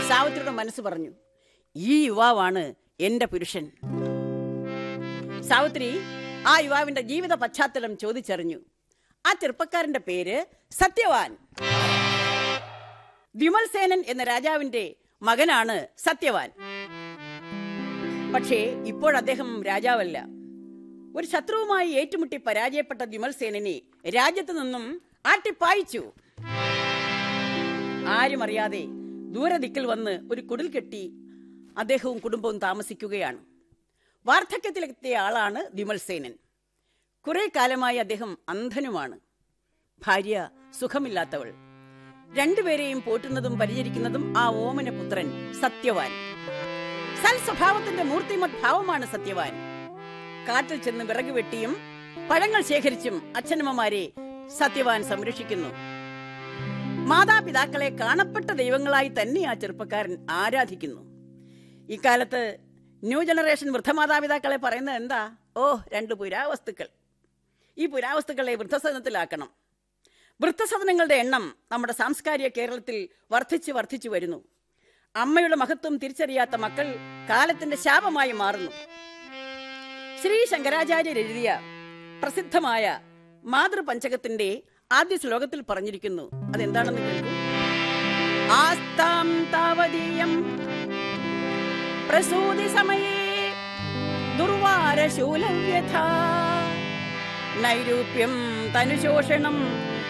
സാവിത്രിയുടെ മനസ്സ് പറഞ്ഞു ഈ യുവാവാണ് എന്റെ പുരുഷൻ സാവിത്രി ആ യുവാവിന്റെ ജീവിത പശ്ചാത്തലം ചോദിച്ചറിഞ്ഞു ആ ചെറുപ്പക്കാരന്റെ പേര് സത്യവാൻ വിമൽസേനൻ എന്ന രാജാവിന്റെ മകനാണ് സത്യവാൻ പക്ഷേ ഇപ്പോൾ അദ്ദേഹം രാജാവല്ല ഒരു ശത്രുവുമായി ഏറ്റുമുട്ടി പരാജയപ്പെട്ട വിമൽസേനനെ രാജ്യത്തു നിന്നും ആട്ടിപ്പായിച്ചു ആരും അറിയാതെ ദൂരദിക്കിൽ വന്ന് ഒരു കുടിൽ കെട്ടി അദ്ദേഹവും കുടുംബവും താമസിക്കുകയാണ് വാർദ്ധക്യത്തിലെത്തിയ ആളാണ് വിമൽസേനൻ കുറെ കാലമായി അദ്ദേഹം അന്ധനുമാണ് ഭാര്യ സുഖമില്ലാത്തവൾ രണ്ടുപേരെയും പോറ്റുന്നതും പരിചരിക്കുന്നതും ആ ഓമന പുത്രൻ സത്യവാൻ സൽ സ്വഭാവത്തിന്റെ മൂർത്തിമത് ഭാവമാണ് സത്യവാൻ കാട്ടിൽ ചെന്ന് വിറക് വെട്ടിയും പഴങ്ങൾ ശേഖരിച്ചും അച്ഛനമ്മമാരെ സത്യവാൻ സംരക്ഷിക്കുന്നു മാതാപിതാക്കളെ കാണപ്പെട്ട ദൈവങ്ങളായി തന്നെ ആ ചെറുപ്പക്കാരൻ ആരാധിക്കുന്നു ഇക്കാലത്ത് ന്യൂ ജനറേഷൻ വൃദ്ധമാതാപിതാക്കളെ പറയുന്നത് എന്താ ഓ രണ്ട് പുരാവസ്തുക്കൾ ഈ പുരാവസ്തുക്കളെ വൃദ്ധസദനത്തിലാക്കണം വൃദ്ധസദനങ്ങളുടെ എണ്ണം നമ്മുടെ സാംസ്കാരിക കേരളത്തിൽ വർദ്ധിച്ചു വർദ്ധിച്ചു വരുന്നു അമ്മയുടെ മഹത്വം തിരിച്ചറിയാത്ത മക്കൾ കാലത്തിന്റെ ശാപമായി മാറുന്നു ശ്രീ ശങ്കരാചാര്യർ എഴുതിയ പ്രസിദ്ധമായ മാതൃപഞ്ചകത്തിന്റെ ആദ്യ ശ്ലോകത്തിൽ പറഞ്ഞിരിക്കുന്നു അതെന്താണെന്ന് കേൾക്കൂ ആസ്താം താവതീയം പ്രസൂതി സമയേ ദുർവാരശൂലവ്യഥ നൈരൂപ്യം തനുശോഷണം